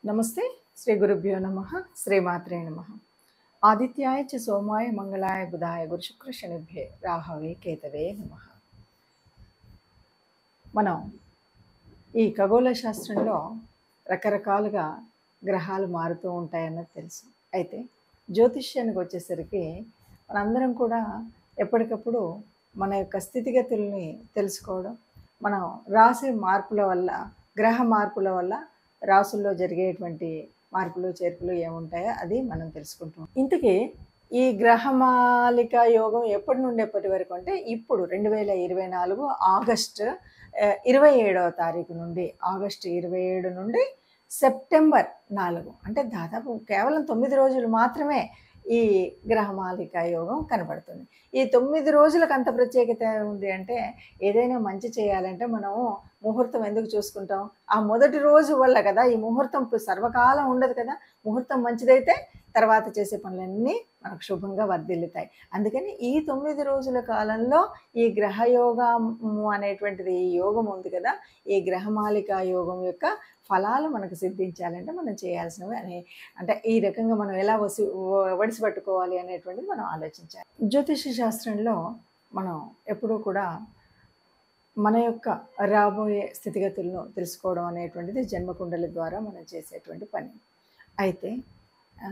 నమస్తే శ్రీ గురుభ్యో నమ శ్రీమాత్రే నమ ఆదిత్యాయ చ సోమాయ మంగళాయ బుధాయ గురు శుక్ర శనిభ్యే రాహవే కేతవే నమ మనం ఈ ఖగోళ శాస్త్రంలో రకరకాలుగా గ్రహాలు మారుతూ ఉంటాయన్నది తెలుసు అయితే జ్యోతిష్యానికి వచ్చేసరికి మనందరం కూడా ఎప్పటికప్పుడు మన యొక్క స్థితిగతుల్ని తెలుసుకోవడం మనం రాసే మార్పుల వల్ల గ్రహ మార్పుల వల్ల రాసుల్లో జరిగేటువంటి మార్పులు చేర్పులు ఏముంటాయో అది మనం తెలుసుకుంటాం ఇంతకీ ఈ గ్రహమాలిక యోగం ఎప్పటి నుండి ఎప్పటి వరకు అంటే ఇప్పుడు రెండు వేల ఇరవై నాలుగు ఆగస్ట్ ఇరవై ఏడవ తారీఖు నుండి ఆగస్టు ఇరవై ఏడు నుండి సెప్టెంబర్ నాలుగు అంటే దాదాపు కేవలం తొమ్మిది రోజులు మాత్రమే ఈ గ్రహమాలిక యోగం కనబడుతుంది ఈ తొమ్మిది రోజులకు అంత ప్రత్యేకత ఉంది అంటే ఏదైనా మంచి చేయాలంటే మనము ముహూర్తం ఎందుకు చూసుకుంటాం ఆ మొదటి రోజు వల్ల కదా ఈ ముహూర్తం సర్వకాలం ఉండదు కదా ముహూర్తం మంచిదైతే తర్వాత చేసే పనులన్నీ మనకు శుభంగా వర్ధిల్లుతాయి అందుకని ఈ తొమ్మిది రోజుల కాలంలో ఈ గ్రహయోగము అనేటువంటిది ఈ యోగం ఉంది కదా ఈ గ్రహమాలిక యోగం యొక్క ఫలాలు మనకు సిద్ధించాలంటే మనం చేయాల్సినవి అనే అంటే ఈ రకంగా మనం ఎలా వసి వడిసి పట్టుకోవాలి అనేటువంటిది మనం ఆలోచించాలి జ్యోతిష శాస్త్రంలో మనం ఎప్పుడూ కూడా మన యొక్క రాబోయే స్థితిగతులను తెలుసుకోవడం అనేటువంటిది జన్మకుండల ద్వారా మనం చేసేటువంటి పని అయితే ఆ,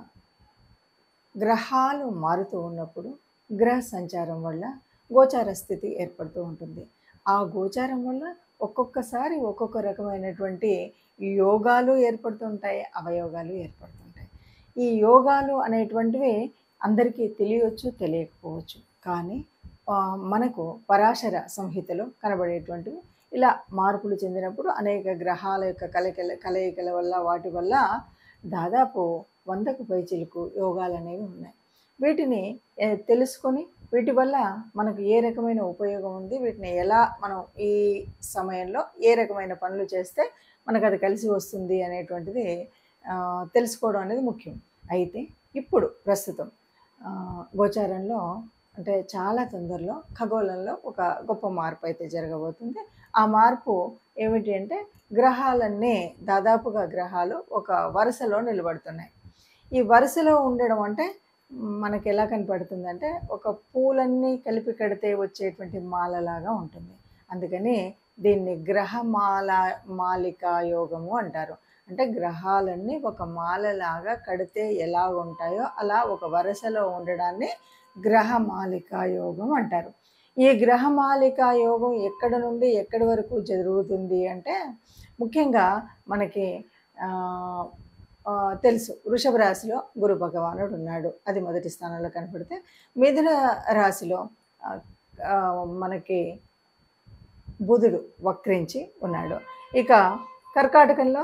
గ్రహాలు మారుతూ ఉన్నప్పుడు గ్రహ సంచారం వల్ల గోచార స్థితి ఏర్పడుతూ ఉంటుంది ఆ గోచారం వల్ల ఒక్కొక్కసారి ఒక్కొక్క రకమైనటువంటి యోగాలు ఏర్పడుతుంటాయి అవయోగాలు ఏర్పడుతుంటాయి ఈ యోగాలు అనేటువంటివి అందరికీ తెలియవచ్చు తెలియకపోవచ్చు కానీ ఆ, మనకు పరాశర సంహితలో కనబడేటువంటివి ఇలా మార్పులు చెందినప్పుడు అనేక గ్రహాల యొక్క కలయికల కలయికల వల్ల వాటి వల్ల దాదాపు వందకు పైచిలకు యోగాలు అనేవి ఉన్నాయి వీటిని ఏ, తెలుసుకొని వీటి వల్ల మనకు ఏ రకమైన ఉపయోగం ఉంది వీటిని ఎలా మనం ఈ సమయంలో ఏ రకమైన పనులు చేస్తే మనకు అది కలిసి వస్తుంది అనేటువంటిది ఆ, తెలుసుకోవడం అనేది ముఖ్యం అయితే ఇప్పుడు ప్రస్తుతం ఆ, గోచారంలో అంటే చాలా తొందరలో ఖగోళంలో ఒక గొప్ప మార్పు అయితే జరగబోతుంది ఆ మార్పు ఏమిటి అంటే గ్రహాలన్నీ దాదాపుగా గ్రహాలు ఒక వరుసలో నిలబడుతున్నాయి ఈ వరుసలో ఉండడం అంటే మనకి ఎలా కనపడుతుంది అంటే ఒక పూలన్నీ కలిపి కడితే వచ్చేటువంటి మాలలాగా ఉంటుంది అందుకని దీన్ని గ్రహమాల మాలిక యోగము అంటారు అంటే గ్రహాలన్నీ ఒక మాలలాగా కడితే ఎలా ఉంటాయో అలా ఒక వరుసలో ఉండడాన్ని గ్రహమాలిక యోగం అంటారు ఈ గ్రహమాలిక యోగం ఎక్కడ నుండి ఎక్కడి వరకు జరుగుతుంది అంటే ముఖ్యంగా మనకి ఆ, ఆ, తెలుసు వృషభ రాశిలో గురు భగవానుడు ఉన్నాడు అది మొదటి స్థానంలో కనపడితే మిథున రాశిలో ఆ, ఆ, మనకి బుధుడు వక్రించి ఉన్నాడు ఇక కర్కాటకంలో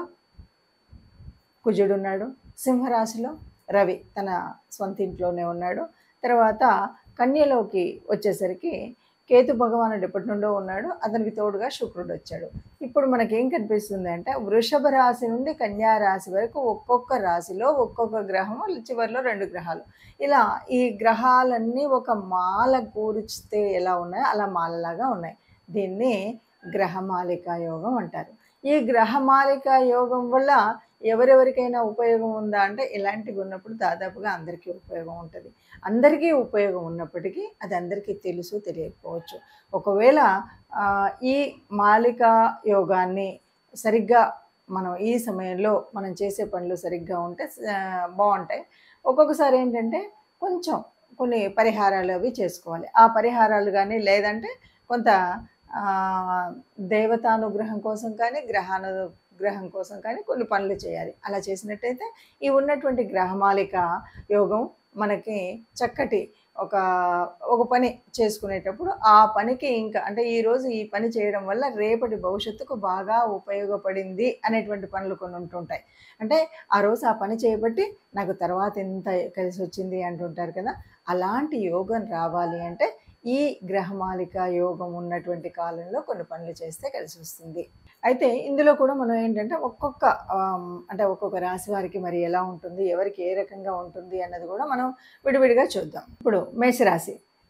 కుజుడు ఉన్నాడు సింహరాశిలో రవి తన సొంత ఇంట్లోనే ఉన్నాడు తర్వాత కన్యలోకి వచ్చేసరికి కేతు భగవానుడు ఎప్పటి నుండో ఉన్నాడు అతనికి తోడుగా శుక్రుడు వచ్చాడు ఇప్పుడు మనకి ఏం కనిపిస్తుంది అంటే వృషభ రాశి నుండి కన్యా రాశి వరకు ఒక్కొక్క రాశిలో ఒక్కొక్క గ్రహం చివరిలో రెండు గ్రహాలు ఇలా ఈ గ్రహాలన్నీ ఒక మాల కూర్చితే ఎలా ఉన్నాయో అలా మాలలాగా ఉన్నాయి దీన్ని గ్రహమాలిక యోగం అంటారు ఈ గ్రహమాలిక యోగం వల్ల ఎవరెవరికైనా ఉపయోగం ఉందా అంటే ఇలాంటివి ఉన్నప్పుడు దాదాపుగా అందరికీ ఉపయోగం ఉంటుంది అందరికీ ఉపయోగం ఉన్నప్పటికీ అది అందరికీ తెలుసు తెలియకపోవచ్చు ఒకవేళ ఆ, ఈ మాలిక యోగాన్ని సరిగ్గా మనం ఈ సమయంలో మనం చేసే పనులు సరిగ్గా ఉంటే ఆ, బాగుంటాయి ఒక్కొక్కసారి ఏంటంటే కొంచెం కొన్ని పరిహారాలు అవి చేసుకోవాలి ఆ పరిహారాలు కానీ లేదంటే కొంత ఆ, దేవతానుగ్రహం కోసం కానీ గ్రహానుగ్రహం కోసం కానీ కొన్ని పనులు చేయాలి అలా చేసినట్టయితే ఈ ఉన్నటువంటి గ్రహమాలిక యోగం మనకి చక్కటి ఒక ఒక పని చేసుకునేటప్పుడు ఆ పనికి ఇంకా అంటే ఈరోజు ఈ పని చేయడం వల్ల రేపటి భవిష్యత్తుకు బాగా ఉపయోగపడింది అనేటువంటి పనులు కొన్ని ఉంటుంటాయి అంటే ఆ రోజు ఆ పని చేయబట్టి నాకు తర్వాత ఎంత కలిసి వచ్చింది అంటుంటారు కదా అలాంటి యోగం రావాలి అంటే ఈ గ్రహమాలిక యోగం ఉన్నటువంటి కాలంలో కొన్ని పనులు చేస్తే కలిసి వస్తుంది అయితే ఇందులో కూడా మనం ఏంటంటే ఒక్కొక్క ఆమ్, అంటే ఒక్కొక్క రాశి వారికి మరి ఎలా ఉంటుంది ఎవరికి ఏ రకంగా ఉంటుంది అన్నది కూడా మనం విడివిడిగా చూద్దాం ఇప్పుడు మేషరాశి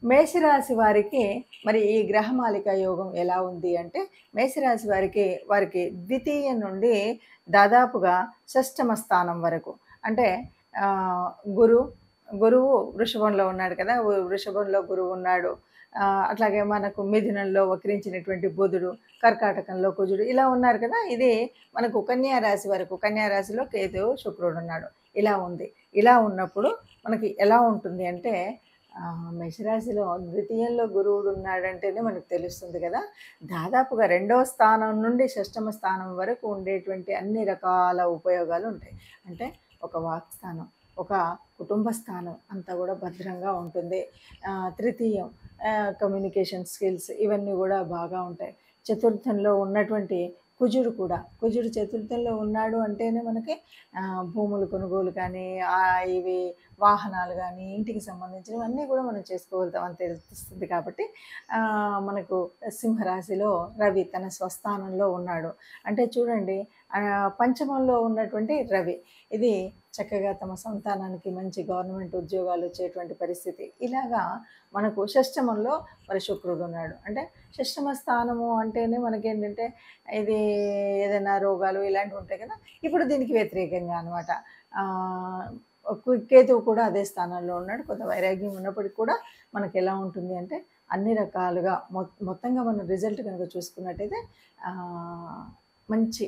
మేషరాశి వారికి మరి ఈ గ్రహమాలిక యోగం ఎలా ఉంది అంటే మేషరాశి వారికి వారికి ద్వితీయ నుండి దాదాపుగా షష్టమ స్థానం వరకు అంటే ఆ, గురు గురువు వృషభంలో ఉన్నాడు కదా వృ- వృషభంలో గురువు ఉన్నాడు ఆ, అట్లాగే మనకు మిథునంలో వక్రించినటువంటి బుధుడు కర్కాటకంలో కుజుడు ఇలా ఉన్నారు కదా ఇది మనకు కన్యా రాశి వరకు కన్యా రాశిలో కేతువు శుక్రుడు ఉన్నాడు ఇలా ఉంది ఇలా ఉన్నప్పుడు మనకి ఎలా ఉంటుంది అంటే ఆ, మేషరాశిలో ద్వితీయంలో గురువుడు ఉన్నాడంటేనే మనకు తెలుస్తుంది కదా దాదాపుగా రెండవ స్థానం నుండి షష్టమ స్థానం వరకు ఉండేటువంటి అన్ని రకాల ఉపయోగాలు ఉంటాయి అంటే ఒక వాక్ స్థానం ఒక కుటుంబ స్థానం అంతా కూడా భద్రంగా ఉంటుంది ఆ, తృతీయం కమ్యూనికేషన్ స్కిల్స్ ఇవన్నీ కూడా బాగా ఉంటాయి చతుర్థంలో ఉన్నటువంటి కుజుడు కూడా కుజుడు చతుర్థంలో ఉన్నాడు అంటేనే మనకి ఆ, భూములు కొనుగోలు కానీ ఆ, ఇవి వాహనాలు కానీ ఇంటికి సంబంధించినవన్నీ కూడా మనం చేసుకోగలుగుతామని తెలుస్తుంది కాబట్టి ఆ, మనకు సింహరాశిలో రవి తన స్వస్థానంలో ఉన్నాడు అంటే చూడండి ఆ, పంచమంలో ఉన్నటువంటి రవి ఇది చక్కగా తమ సంతానానికి మంచి గవర్నమెంట్ ఉద్యోగాలు వచ్చేటువంటి పరిస్థితి ఇలాగా మనకు షష్టమంలో మరి శుక్రుడు ఉన్నాడు అంటే షష్టమ స్థానము అంటేనే మనకేంటంటే ఇది ఏదైనా రోగాలు ఇలాంటివి ఉంటాయి కదా ఇప్పుడు దీనికి వ్యతిరేకంగా అనమాట కేతువు కూడా అదే స్థానంలో ఉన్నాడు కొంత వైరాగ్యం ఉన్నప్పటికీ కూడా మనకి ఎలా ఉంటుంది అంటే అన్ని రకాలుగా మొ మొత్తంగా మనం రిజల్ట్ కనుక చూసుకున్నట్టయితే ఆ, మంచి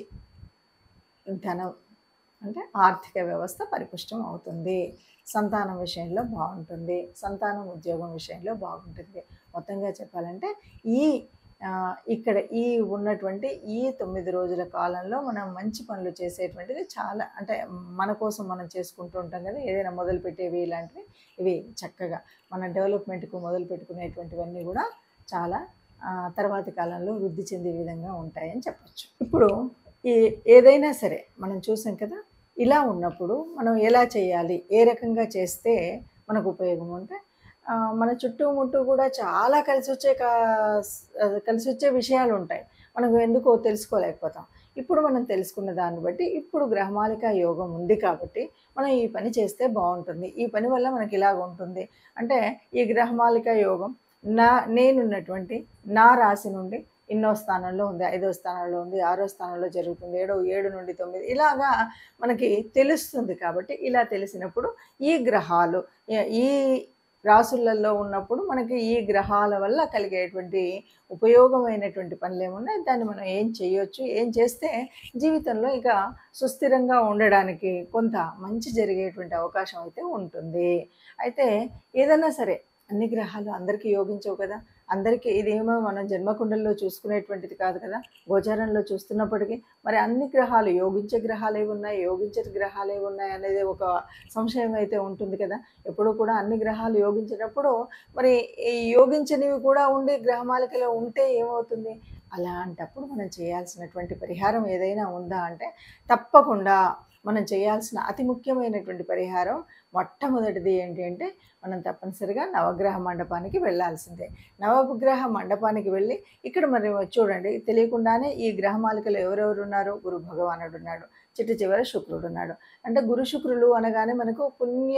ధనం అంటే ఆర్థిక వ్యవస్థ పరిపుష్టం అవుతుంది సంతానం విషయంలో బాగుంటుంది సంతానం ఉద్యోగం విషయంలో బాగుంటుంది మొత్తంగా చెప్పాలంటే ఈ ఆ, ఇక్కడ ఈ ఉన్నటువంటి ఈ తొమ్మిది రోజుల కాలంలో మనం మంచి పనులు చేసేటువంటిది చాలా అంటే మన కోసం మనం చేసుకుంటూ ఉంటాం కదా ఏదైనా మొదలుపెట్టేవి ఇలాంటివి ఇవి చక్కగా మన డెవలప్మెంట్కు మొదలు పెట్టుకునేటువంటివన్నీ కూడా చాలా ఆ, తర్వాతి కాలంలో వృద్ధి చెందే విధంగా ఉంటాయని చెప్పొచ్చు ఇప్పుడు ఈ ఏదైనా సరే మనం చూసాం కదా ఇలా ఉన్నప్పుడు మనం ఎలా చేయాలి ఏ రకంగా చేస్తే మనకు ఉపయోగం అంటే ఆ, మన చుట్టుముట్టు కూడా చాలా కలిసి వచ్చే కా- ఆ, కలిసి వచ్చే విషయాలు ఉంటాయి మనకు ఎందుకో తెలుసుకోలేకపోతాం ఇప్పుడు మనం తెలుసుకున్న దాన్ని బట్టి ఇప్పుడు గ్రహమాలిక యోగం ఉంది కాబట్టి మనం ఈ పని చేస్తే బాగుంటుంది ఈ పని వల్ల మనకి ఇలాగ ఉంటుంది అంటే ఈ గ్రహమాలిక యోగం నా నేనున్నటువంటి నా రాశి నుండి ఎన్నో స్థానంలో ఉంది ఐదో స్థానంలో ఉంది ఆరో స్థానంలో జరుగుతుంది ఏడో ఏడు నుండి తొమ్మిది ఇలాగా మనకి తెలుస్తుంది కాబట్టి ఇలా తెలిసినప్పుడు ఈ గ్రహాలు ఈ- ఈ రాసులలో ఉన్నప్పుడు మనకి ఈ గ్రహాల వల్ల కలిగేటువంటి ఉపయోగమైనటువంటి పనులు ఏమున్నాయి దాన్ని మనం ఏం చేయొచ్చు ఏం చేస్తే జీవితంలో ఇక సుస్థిరంగా ఉండడానికి కొంత మంచి జరిగేటువంటి అవకాశం అయితే ఉంటుంది అయితే ఏదైనా సరే అన్ని గ్రహాలు అందరికీ యోగించవు కదా అందరికీ ఇదేమో మనం జన్మకుండల్లో చూసుకునేటువంటిది కాదు కదా గోచారంలో చూస్తున్నప్పటికీ మరి అన్ని గ్రహాలు యోగించే గ్రహాలు ఏవి ఉన్నాయి యోగించే గ్రహాలు ఏవి ఉన్నాయి అనేది ఒక సంశయం అయితే ఉంటుంది కదా ఎప్పుడూ కూడా అన్ని గ్రహాలు యోగించినప్పుడు మరి ఈ యోగించనివి కూడా ఉండి గ్రహమాలికలో ఉంటే ఏమవుతుంది అలాంటప్పుడు మనం చేయాల్సినటువంటి పరిహారం ఏదైనా ఉందా అంటే తప్పకుండా మనం చేయాల్సిన అతి ముఖ్యమైనటువంటి పరిహారం మొట్టమొదటిది ఏంటి అంటే మనం తప్పనిసరిగా నవగ్రహ మండపానికి వెళ్ళాల్సిందే నవగ్రహ మండపానికి వెళ్ళి ఇక్కడ మరి చూడండి తెలియకుండానే ఈ గ్రహమాలికలు ఎవరెవరు ఉన్నారు గురు భగవానుడు ఉన్నాడు చిట్టు చివర శుక్రుడు ఉన్నాడు అంటే గురు శుక్రులు అనగానే మనకు పుణ్య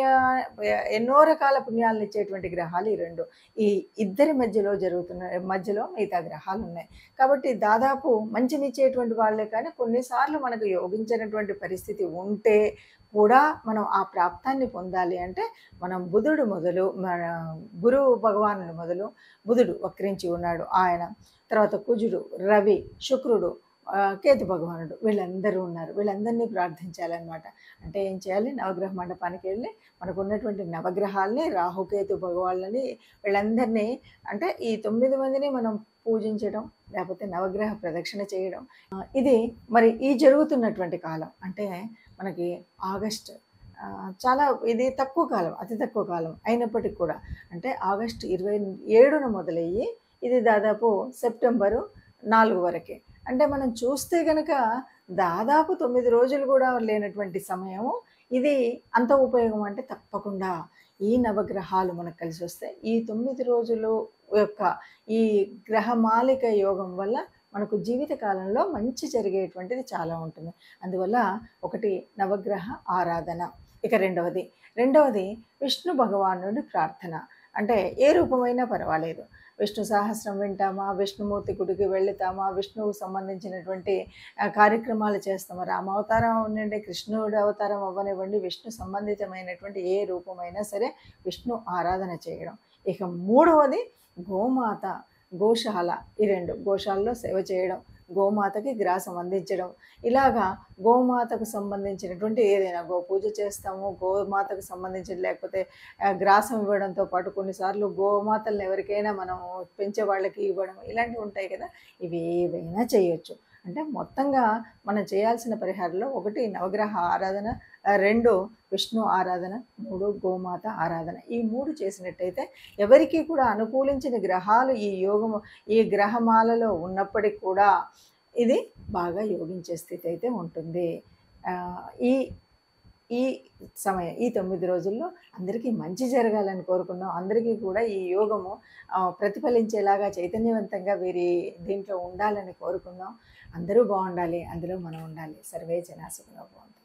ఎన్నో రకాల పుణ్యాలను ఇచ్చేటువంటి గ్రహాలు ఈ రెండు ఈ ఇద్దరి మధ్యలో జరుగుతున్న మధ్యలో మిగతా గ్రహాలు ఉన్నాయి కాబట్టి దాదాపు మంచినిచ్చేటువంటి వాళ్ళే కానీ కొన్నిసార్లు మనకు యోగించినటువంటి పరిస్థితి ఉంటే కూడా మనం ఆ ప్రాప్తాన్ని పొందాలి అంటే మనం బుధుడు మొదలు మన గురువు భగవానుడు మొదలు బుధుడు వక్రించి ఉన్నాడు ఆయన తర్వాత కుజుడు రవి శుక్రుడు ఆ, కేతు భగవానుడు వీళ్ళందరూ ఉన్నారు వీళ్ళందరినీ ప్రార్థించాలన్నమాట అంటే ఏం చేయాలి నవగ్రహ మండపానికి వెళ్ళి మనకు ఉన్నటువంటి నవగ్రహాల్ని రాహుకేతు భగవాళ్ళని వీళ్ళందరినీ అంటే ఈ తొమ్మిది మందిని మనం పూజించడం లేకపోతే నవగ్రహ ప్రదక్షిణ చేయడం ఆ, ఇది మరి ఈ జరుగుతున్నటువంటి కాలం అంటే మనకి ఆగస్ట్ ఆ, చాలా ఇది తక్కువ కాలం అతి తక్కువ కాలం అయినప్పటికీ కూడా అంటే ఆగస్టు ఇరవై ఏడున మొదలయ్యి ఇది దాదాపు సెప్టెంబరు నాలుగు వరకే అంటే మనం చూస్తే కనుక దాదాపు తొమ్మిది రోజులు కూడా లేనటువంటి సమయము ఇది అంత ఉపయోగం అంటే తప్పకుండా ఈ నవగ్రహాలు మనకు కలిసి వస్తే ఈ తొమ్మిది రోజులు యొక్క ఈ గ్రహమాలిక యోగం వల్ల మనకు జీవిత కాలంలో మంచి జరిగేటువంటిది చాలా ఉంటుంది అందువల్ల ఒకటి నవగ్రహ ఆరాధన ఇక రెండవది రెండవది విష్ణు భగవానుడి ప్రార్థన అంటే ఏ రూపమైనా పర్వాలేదు విష్ణు సహస్రం వింటామా విష్ణుమూర్తి గుడికి వెళుతామా విష్ణువుకు సంబంధించినటువంటి ఆ, కార్యక్రమాలు చేస్తామా రామ అవతారం అవనండి కృష్ణుడు అవతారం అవ్వనివ్వండి విష్ణు సంబంధితమైనటువంటి ఏ రూపమైనా సరే విష్ణు ఆరాధన చేయడం ఇక మూడవది గోమాత గోశాల ఈ రెండు గోశాలలో సేవ చేయడం గోమాతకి గ్రాసం అందించడం ఇలాగా గోమాతకు సంబంధించినటువంటి ఏదైనా గో పూజ చేస్తాము గోమాతకు సంబంధించిన లేకపోతే ఆ, గ్రాసం ఇవ్వడంతో పాటు కొన్నిసార్లు గోమాతలను ఎవరికైనా మనం పెంచే వాళ్ళకి ఇవ్వడం ఇలాంటివి ఉంటాయి కదా ఇవి ఏవైనా చేయొచ్చు అంటే మొత్తంగా మనం చేయాల్సిన పరిహారంలో ఒకటి నవగ్రహ ఆరాధన ఆ, రెండు విష్ణు ఆరాధన మూడు గోమాత ఆరాధన ఈ మూడు చేసినట్టయితే ఎవరికీ కూడా అనుకూలించిన గ్రహాలు ఈ యోగము ఈ గ్రహమాలలో ఉన్నప్పటికీ కూడా ఇది బాగా యోగించే స్థితి అయితే ఉంటుంది ఆ, ఈ ఈ సమయం ఈ తొమ్మిది రోజుల్లో అందరికీ మంచి జరగాలని కోరుకుందాం అందరికీ కూడా ఈ యోగము ఆ, ప్రతిఫలించేలాగా చైతన్యవంతంగా వీరి దీంట్లో ఉండాలని కోరుకుందాం అందరూ బాగుండాలి అందులో మనం ఉండాలి సర్వే జనాసుకులో